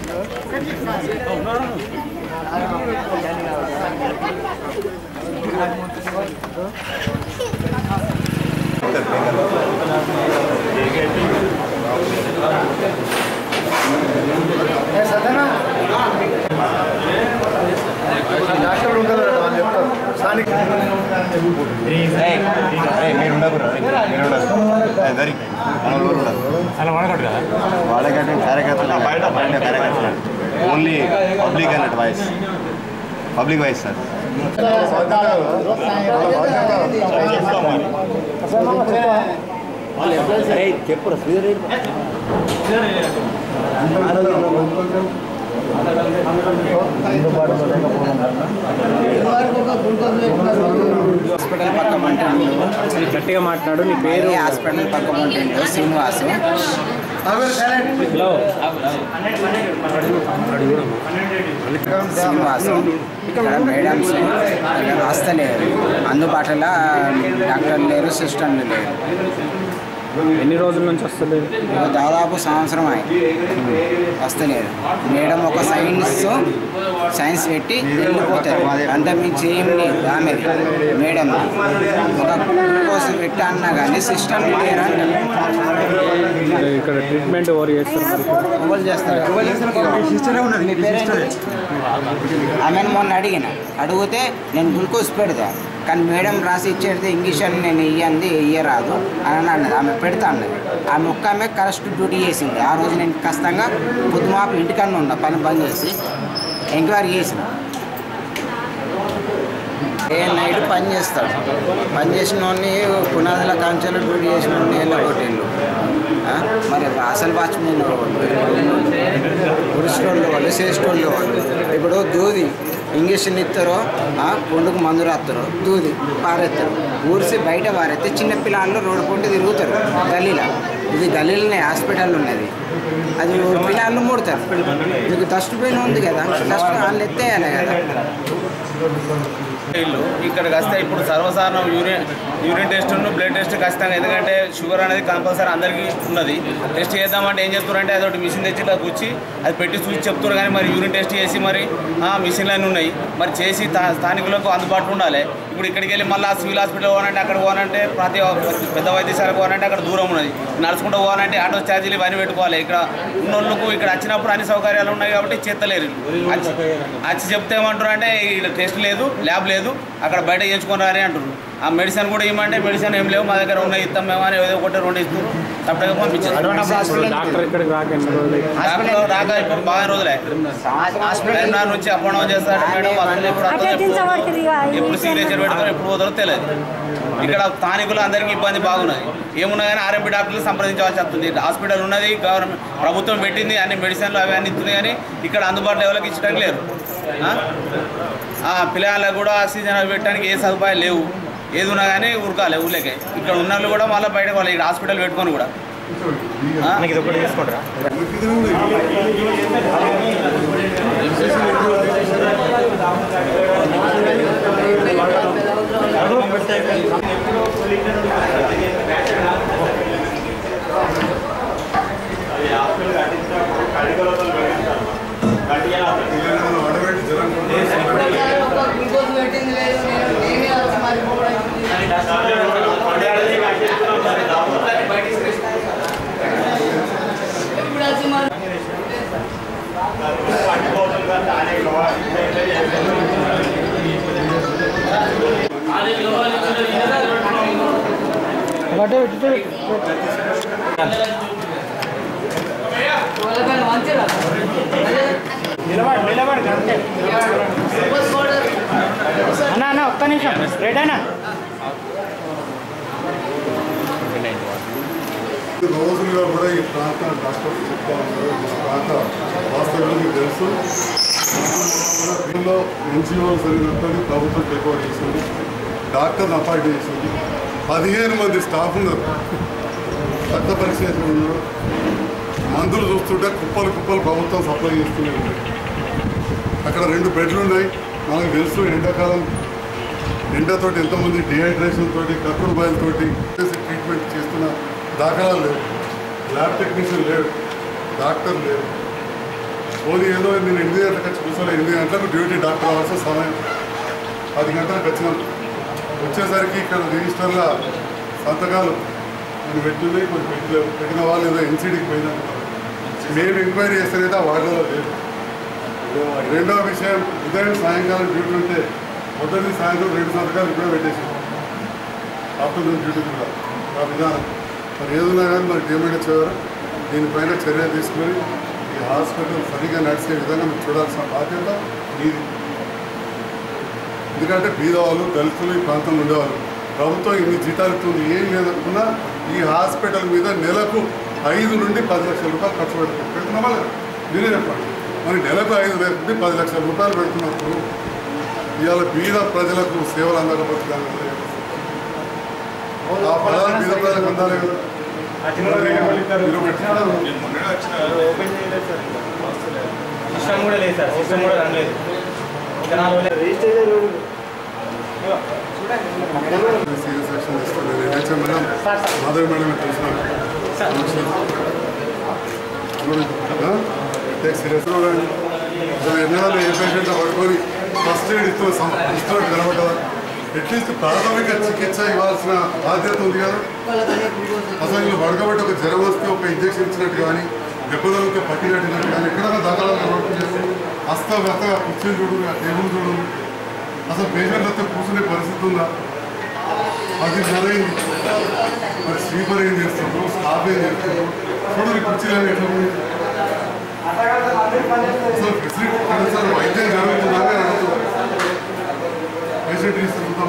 మీరు ఉండకూడదు మీరు ఉండదు దరి మన ఊరు ఉండదు అలా వాడకూడదు కదా వాళ్ళకంటే కార్యకర్తలు బయట బయట కార్యకర్తలు ఓన్లీ పబ్లిక్ అన్నట్టు voice public voice sir hospital పక్క మంటుండు గట్టిగా మాట్లాడు నీ పేరు హాస్పిటల్ పక్క మంటుండు శ్రీనివాసు హలో శ్రీనివాసు ఇక్కడ మేడమ్స్ ఇక్కడ వస్తలేరు అందుబాటులో డాక్టర్లు లేరు సిస్టర్లు లేరు ఎన్ని రోజుల నుంచి వస్తుంది ఇక దాదాపు సంవత్సరం అయింది వస్తలేదు మేడం ఒక సైన్స్ సైన్స్ పెట్టి వెళ్ళిపోతారు అంత మించి ఏం లేదు ఆమెది మేడం ఒక గ్లూకోజ్ పెట్టి అన్నా కానీ సిస్టమ్ లేరు అంటారు ఇక్కడ ట్రీట్మెంట్ ఎవరు చేస్తారు ఎవరు చేస్తారు మీ పేరేంటి? ఆమెను మొన్న అడిగిన అడిగితే నేను గ్లూకోజ్ పెడతా కానీ మేడం రాసి ఇచ్చేది ఇంగ్లీష్ అని నేను ఇయ్యంది ఇయ్యరాదు అని అన్నది ఆమె పెడతా అన్నది ఆమె ఒక్క ఆమె కరెక్ట్ డ్యూటీ చేసింది ఆ రోజు నేను ఖచ్చితంగా పొద్దుమాపు ఇంటికన్నా ఉన్నా పని బంద్ చేసి ఎంక్వైరీ చేసిన ఏ నైట్ పని చేస్తాడు పని చేసిన వాడిని పునాదుల కాంచెలు డ్యూటీ చేసిన వాడిని వెళ్ళగొట్టిండు ఆ? మరి అసలు వాచ్మెన్ పురుషులు వాళ్ళు చేసేటోళ్ళు వాళ్ళు ఇప్పుడు దూది ఇంజక్షన్ ఇస్తారో ఆ, పుండుకు మందు రాస్తారో దూది పారెత్తారు ఊరిసి బయట పారెత్తే చిన్న పిల్లలు రోడ్డు పొంటి తిరుగుతారు గల్లీలో ఇది గల్లీలోనే హాస్పిటల్ ఉన్నది అది పిల్లలు ముడతారు మీకు డస్ట్ బిన్ ఉంది కదా డస్ట్ వాళ్ళు ఎత్తేయాలి కదా ఇల్లు ఇక్కడికి వస్తే ఇప్పుడు సర్వసాధారణం urine urine test blood test ఖచ్చితంగా ఎందుకంటే షుగర్ అనేది కంపల్సరీ అందరికీ ఉన్నది టెస్ట్ చేద్దామంటే ఏం చెప్తున్నారంటే అదొకటి మిషన్ తెచ్చి ఇలా కూర్చి అది పెట్టి చూసి చెప్తున్నారు కానీ మరి యూరిన్ టెస్ట్ చేసి మరి ఆ, మిషన్లు అన్నీ ఉన్నాయి మరి చేసి స్థా- స్థానికులకు అందుబాటులో ఉండాలి ఇప్పుడు ఇక్కడికి వెళ్ళి మళ్ళీ సివిల్ హాస్పిటల్ పోవాలంటే అక్కడ పోవాలంటే ప్రతి పెద్ద వైద్యశాలకు పోవాలంటే అక్కడ దూరం ఉన్నది నడుచుకుంటూ పోవాలంటే ఆటో ఛార్జీలు ఇవన్నీ పెట్టుకోవాలి ఇక్కడ ఉన్నోళ్ళకు ఇక్కడ వచ్చినప్పుడు అన్ని సౌకర్యాలు ఉన్నాయి కాబట్టి చేస్తలేరు వచ్చి వచ్చి చెప్తే ఏమంటారు అంటే ఇక్కడ టెస్ట్ లేదు ల్యాబ్ లేదు అక్కడ బయట చేయించుకొని రాని అంటారు ఆ మెడిసిన్ కూడా ఇవ్వమంటే మెడిసిన్ ఏం లేవు మా దగ్గర ఉన్నాయి ఇస్తాం మేము అని ఏదో ఒకటి రెండు ఇస్తారు తప్పగా పంపించారు డాక్టర్ ఇక్కడికి రాక ఎన్ని రోజులు డాక్టర్ రాక ఇప్పుడు బాగా రోజులే కరీంనగర్ నుంచి అప్ అండ్ డౌన్ చేస్తాడు మేడం అసలు ఎప్పుడు వస్తుందో ఎప్పుడు ఎప్పుడు సిగ్నేచర్ పెడతారో ఎప్పుడు పోతారో తెలియదు ఇక్కడ స్థానికులు అందరికీ ఇబ్బంది బాగున్నది ఏమున్నా కానీ ఆర్ఎంపీ డాక్టర్లు సంప్రదించవలసి వస్తుంది హాస్పిటల్ ఉన్నది గవర్నమెంట్ ప్రభుత్వం పెట్టింది అన్ని మెడిసిన్లు అవి అన్ని ఇస్తుంది కానీ ఇక్కడ అందుబాటులో ఎవరికి ఇచ్చడం లేరు ఆ? ఆ, పిల్లలకు కూడా ఆక్సిజన్ అవి పెట్టడానికి ఏ సదుపాయాలు లేవు ఏది ఉన్నా కానీ ఉరకాలి ఊళ్ళకే ఇక్కడ ఉన్న వాళ్ళు కూడా మళ్ళీ బయటకు వాళ్ళు ఇక్కడ హాస్పిటల్ పెట్టుకొని కూడా ఆ? ఇది ఒకటి తీసుకుంటారా అన్న అన్న ఒక్క నిమిషం రైట్ అన్న రోజులుగా కూడా ఈ ప్రాంత డాక్టర్స్ చెప్తా ఉన్నారు ఈ ప్రాంత వాస్తవంలో మీకు తెలుసు దీనిలో ఎన్జిఓ జరిగినట్టు ప్రభుత్వం టేక్ ఓవర్ చేసింది డాక్టర్ని అపాయింట్ చేసింది పదిహేను మంది స్టాఫ్ ఉన్నారు రక్త పరీక్ష చేసిన ఉన్నారు మందులు చూస్తుంటే కుప్పలు కుప్పలు ప్రభుత్వం సప్లై చేస్తూనే ఉంది అక్కడ రెండు బెడ్లు ఉన్నాయి మనకు తెలుసు ఎండాకాలం ఎండతోటి ఎంతమంది డిహైడ్రేషన్ తోటి కక్కుడు బాయలతోటి ట్రీట్మెంట్ చేస్తున్న దాఖలాలు లేవు ల్యాబ్ టెక్నీషియన్ లేడు డాక్టర్ లేరు ఓన్లీ ఏదో నేను ఎనిమిది గంటలకు వచ్చి కూర్చోలే ఎనిమిది గంటలకు డ్యూటీ డాక్టర్ అవ్వాల్సిన సమయం పది గంటలకు వచ్చినాం వచ్చేసరికి ఇక్కడ రిజిస్టర్ల సంతకాలు నేను పెట్టున్నాయి కొంచెం పెట్టలేవు పెట్టిన వాళ్ళు ఏదో ఎన్సీడీకి పోయినాం మేము ఎంక్వైరీ చేస్తేనైతే ఆ వార్డులో లేదు రెండవ విషయం ఉదయం సాయంకాలం డ్యూటీ ఉంటే పొద్దున్న సాయంత్రం రెండు సంతకాలు ఇప్పుడే పెట్టేసి ఆఫ్టర్నూన్ డ్యూటీ కూడా ఆ విధానం మరి ఏదున్నా కానీ మరి డిమాండ్ వచ్చేవారు దీనిపైన చర్య తీసుకొని ఈ హాస్పిటల్ సరిగా నడిచే విధంగా మీరు చూడాల్సిన బాధ్యత మీది ఎందుకంటే బీదవాళ్ళు దళితులు ఈ ప్రాంతంలో ఉండేవాళ్ళు ప్రభుత్వం ఇన్ని జీతాలు ఇస్తుంది ఏం లేదనుకున్నా ఈ హాస్పిటల్ మీద నెలకు ఐదు నుండి పది లక్షల రూపాయలు ఖర్చు పెడుతుంది పెడుతున్నామా లేదా? మీరే చెప్పండి మరి నెలకు ఐదు నుండి పది లక్షల రూపాయలు పెడుతున్నప్పుడు ఇవాళ బీద ప్రజలకు సేవలు అందకపోతే దాని వల్ల ఏం వస్తుంది? ఆ పదాలు బీద ప్రజలకు అందాలి కదా మీరు పెట్టినారు. సిస్టమ్ కూడా లేదు సార్ సిస్టమ్ కూడా రన్ లేదు ఇంకా నాలుగు వేల సీరియస్ యాక్షన్ తీసుకోలేదు నేనైతే మేడం మాధవి మేడం తెలిసిన టేక్ సీరియస్ ఎన్నో ఏ పేషెంట్ పడుకొని ఫస్ట్ ఎయిడ్ ఇస్తూ ఇస్తున్నట్టు కనబడ్డా అట్లీస్ట్ ప్రాథమిక చికిత్స ఇవ్వాల్సిన బాధ్యత ఉంది కదా అసలు వీళ్ళు పడకబట్టి ఒక జ్వరం వస్తే ఒక ఇంజక్షన్ ఇచ్చినట్టు కానీ దెబ్బతలతో పట్టినట్టు కానీ ఎక్కడైనా దాఖలా కనబడుతుంది అస్తవ్యస్తగా కుర్చీలు చూడు ఆ టేబుల్ చూడు అసలు పేషెంట్ వస్తే కూర్చునే పరిస్థితి ఉందా అది జరిగింది మరి స్లీపర్ ఏం చేస్తుండ్రు స్టాఫ్ ఏం చేస్తుండ్రు చూడండి కుర్చీలు ఎట్లా ఉంది అసలు ఫెసిలిటీ సార్ వైద్యం జరుగుతుందా అని అడుగుతున్నారు పేషెంట్ తీసుకుంటాం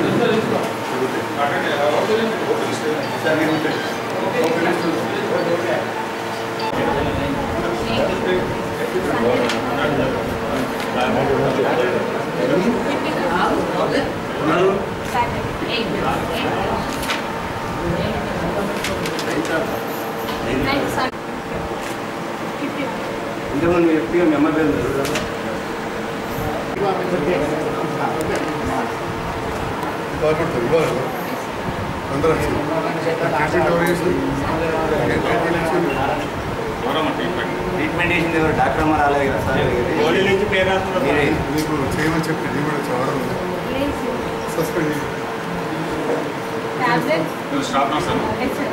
ఇంతకుముందు మీరు ఎప్పుడు మీ అమ్మ పేరు బాగుంటుంది ఇవ్వాలి అందరూ ట్రీట్మెంట్ ఎవరు చేసింది ఏం ట్రీట్మెంట్ చేసింది ట్రీట్మెంట్ చేసింది ఎవరు డాక్టర్ అమ్మ రాలేదు కదా సార్ మీరే నీకు చేయమని చెప్పి డిమాండ్ చదవడం సస్పెండ్ చేసి టాబ్లెట్స్ స్టాప్ నర్స్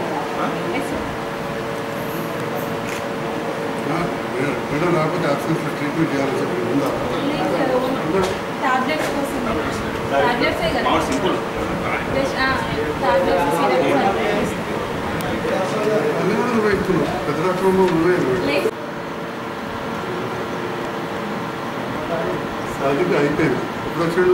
మేడం రాకపోతే అబ్సెన్స్లో ట్రీట్మెంట్ చేయాలని చెప్పి ఉందా టాబ్లెట్స్ కోసం టాబ్లెట్సే కదా సింపుల్ టాబ్లెట్స్ అన్నీ కూడా నువ్వే ఇస్తున్నావు పెద్ద డాక్టర్ నువ్వే లేదు సర్జరీ అయిపోయింది ఎప్పుడు వచ్చాడు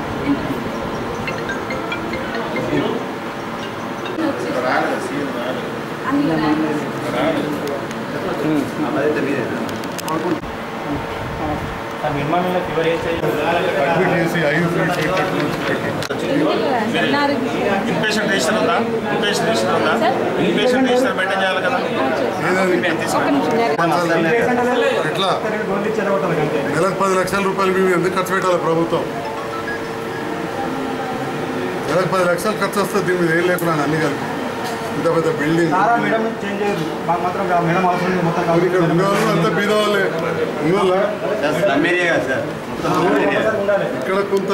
అదైతే మీరేనా నిర్మాణంలో ఫీవర్ వేస్తే అడ్మిట్ చేసి ఐదు ఫ్రెండ్స్ ఇన్పేషెంట్ రిజిస్టర్ ఉందా ఇన్పేషెంట్ రిజిస్టర్ ఉందా ఇన్పేషెంట్ రిజిస్టర్ మెయింటైన్ చేయాలి కదా ఎట్లా నెలకు పది లక్షల రూపాయలు మేము ఎందుకు ఖర్చు పెట్టాలి ప్రభుత్వం నెలకు పది లక్షలు ఖర్చు వస్తుంది దీని మీద ఏం లేకుండా అన్ని కలిపి ఇంత పెద్ద బిల్డింగ్ మరి ఇక్కడ ఉండేవాళ్ళు అంతా బీద వాళ్ళే అందువల్ల సార్ స్లమ్ ఏరియా కదా సార్ మొత్తం స్లమ్ ఏరియా ఇక్కడ కొంత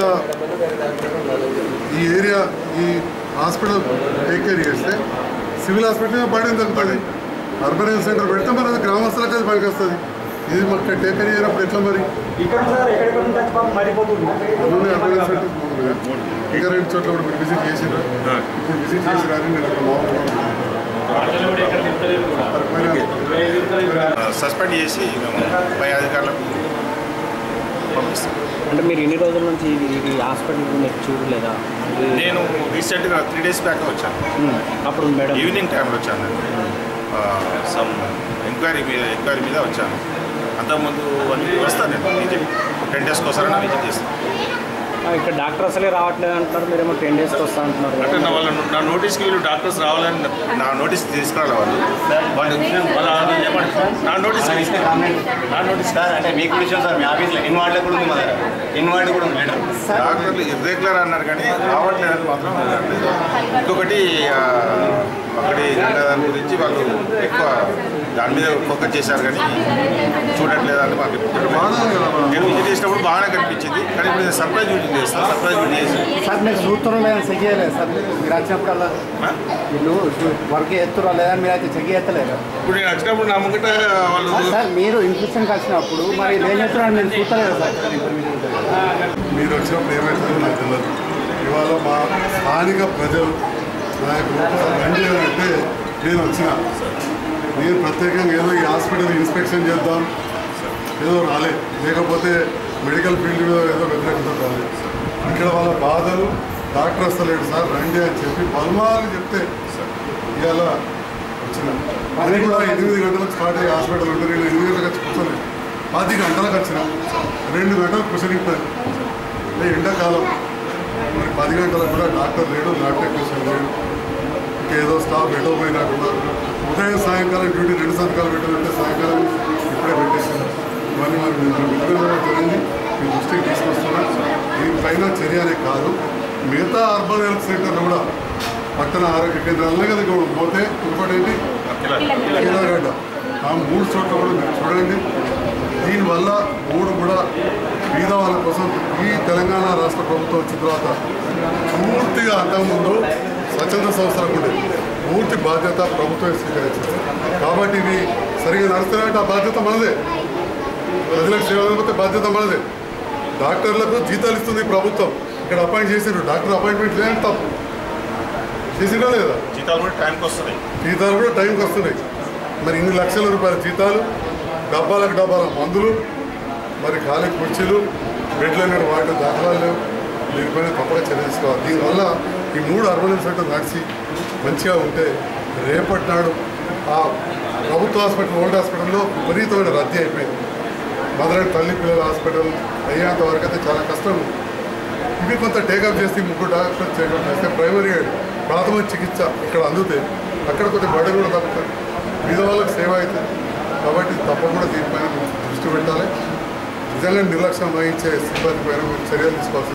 ఈ ఏరియా ఈ హాస్పిటల్ టేక్ కేర్ చేస్తే సివిల్ హాస్పిటల్ బాడీ తగ్గుతుంది అర్బన్ హెల్త్ సెంటర్ పెడితే మరి అది గ్రామస్తులకి అది పనికి వస్తుంది ఇది మాకు టేక్ కేర్ చేయనప్పుడు ఎట్లా మరి అందులోనే అర్బన్ హెల్త్ సెంటర్ పోతుందిగా. ఇంకా రెండు చోట్ల కూడా మీరు విజిట్ చేసిరా ఇప్పుడు విజిట్ చేసిరా అని నేను అక్కడ మాట్లాడుతున్నాను సస్పెండ్ చేసి మేము పై అధికారులకు పంపిస్తాం అంటే మీరు ఎన్ని రోజుల నుంచి ఈ- ఈ హాస్పిటల్ మీరు చూడలేదా ఇది- నేను రీసెంట్గా త్రీ డేస్ బ్యాక్ వచ్చాను ఉమ్, అప్పుడు మేడం ఈవినింగ్ టైంలో వచ్చాను నేను సమ్ ఎంక్వైరీ మీద ఎంక్వైరీ మీద వచ్చాను అంతకుముందు అన్ని వస్తాను నేను విజిట్ టెన్ డేస్కి ఒకసారి విజిట్ చేస్తాను ఆ, ఇక్కడ డాక్టర్ అసలే రావట్లేదు అంటున్నారు మీరేమో టెన్ డేస్కి వస్తా అంటున్నారు అంటే నా వాళ్ళ నా నోటీస్కి వీళ్ళు డాక్టర్స్ రావాలని నా నోటీస్ తీసుకురాలి వాళ్ళు వాళ్ళు వాళ్ళు ఏమంటారు నా నోటీస్ నా నోటీస్ సార్ అంటే మీకు కూడా ఇచ్చాం సార్ మీ ఆఫీస్లో ఇన్వార్డ్లో కూడా ఉంది మా దగ్గర ఇన్వార్డ్ కూడా ఉంది లెటర్ డాక్టర్లు ఇర్రెగ్యులర్ అన్నారు కానీ రావట్లేదని మాత్రం అనట్లేదు. ఇంకొకటి ఆ, ఒకటి దాని గురించి వాళ్ళు ఎక్కువ దాని మీద ఫోకస్ చేశారు కానీ చూడట్లేదని మాకు ఇప్పుడు బాగానే కదా మనం. నేను విజిట్ చేసినప్పుడు బాగానే కనిపించింది కానీ ఇప్పుడు నేను సర్ప్రైజ్ విజిట్ చేస్తాను సర్ప్రైజ్ విజిట్ చేసి సార్ మీరు చూస్తున్నా లేదని చెక్ చేయలేదు సార్ మీరు వచ్చినప్పుడల్లా ఆ? వీళ్ళు వర్క్ చేస్తున్నా లేదని మీరు అయితే చెక్ చేస్తలేరు ఇప్పుడు నేను వచ్చినప్పుడు నా ముంగట వాళ్ళు సార్ మీరు ఇన్స్పెక్షన్కి వచ్చినప్పుడు మరి ఏం చెప్తున్నాను నేను చూస్తలేదు సార్ మీరు వచ్చినప్పుడు ఏమవుతుందో నాకు తెలియదు ఇవాళ మా స్థానిక ప్రజలు నాకు రండి అని అంటే నేను వచ్చిన నేను ప్రత్యేకంగా ఏదో ఈ హాస్పిటల్ ఇన్స్పెక్షన్ చేద్దాం ఏదో రాలే లేకపోతే మెడికల్ ఫీల్డ్ మీద ఏదో వ్యతిరేకత రాలే ఇక్కడ వాళ్ళ బాధలు డాక్టర్ వస్తలేడు సార్ రండి అని చెప్పి బలమాలు చెప్తే ఇవాళ వచ్చిన అది కూడా ఎనిమిది గంటలకు స్టార్ట్ అయ్యి హాస్పిటల్ ఉంటే నేను ఎనిమిది గంటలకు వచ్చి కూర్చోలేదు పది గంటలకు వచ్చిన రెండు గంటలు కుసలింపాను అంటే ఎండాకాలం మరి పది గంటలకు కూడా డాక్టర్ లేడు ల్యాబ్ టెక్నీషియన్ లేడు ఇంకేదో స్టాఫ్ ఎటో పోయినట్టున్నారు ఉదయం సాయంకాలం డ్యూటీ రెండు సంతకాలు పెట్టాలంటే సాయంకాలం ఇప్పుడే పెట్టేసాను ఇవన్నీ మరి మీరు విధంగా జరిగింది మీ దృష్టికి తీసుకొస్తున్నా దీనిపైన చర్య అనే కాదు మిగతా అర్బన్ హెల్త్ సెంటర్లు కూడా పట్టణ ఆరోగ్య కేంద్రాలనే కదా ఇక్కడ పోతే ఇంకోటి ఏంటి కీలగడ్డ ఆ మూడు చోట్ల కూడా మీరు చూడండి దీనివల్ల మూడు కూడా పేద వాళ్ళ కోసం ఈ తెలంగాణ రాష్ట్ర ప్రభుత్వం వచ్చిన తర్వాత పూర్తిగా అంతకుముందు స్వచ్ఛంద సంస్థలకు ఉండే పూర్తి బాధ్యత ప్రభుత్వం స్వీకరించింది కాబట్టి ఇవి సరిగా నడుస్తున్నాయంటే ఆ బాధ్యత మనదే ప్రజలకు సేవ అందించే బాధ్యత మనదే డాక్టర్లకు జీతాలు ఇస్తుంది ప్రభుత్వం ఇక్కడ అపాయింట్ చేసిండ్రు డాక్టర్ అపాయింట్మెంట్ లేని తప్పు చేసిందా లేదా జీతాలు కూడా టైంకి వస్తున్నాయి జీతాలు కూడా టైంకి వస్తున్నాయి మరి ఇన్ని లక్షల రూపాయల జీతాలు డబ్బాలకు డబ్బాల మందులు మరి ఖాళీ కుర్చీలు బెడ్లు అనేవి వాటి దాఖలాలు లేవు దీనిపైన తప్పగా చర్య తీసుకోవాలి దీనివల్ల ఈ మూడు అర్బన్ సెంటర్ నడిచి మంచిగా ఉంటే రేపటి నాడు ఆ ప్రభుత్వ హాస్పిటల్ ఓల్డ్ హాస్పిటల్లో విపరీతమైన రద్దీ అయిపోయింది మదర్ తల్లి పిల్లల హాస్పిటల్ అయ్యేంత వరకు అయితే చాలా కష్టం ఇవి కొంత టేకప్ చేసి ముగ్గురు డాక్టర్ టేకప్ చేస్తే ప్రైమరీ ప్రాథమిక చికిత్స ఇక్కడ అందుతే అక్కడ కొంచెం బడి కూడా తప్పుతుంది మీద వాళ్ళకి సేవ అవుతుంది కాబట్టి తప్పకుండా దీనిపైన దృష్టి పెట్టాలి నిజంగా నిర్లక్ష్యం వహించే సిబ్బంది పైన మీరు చర్యలు తీసుకోవాల్సి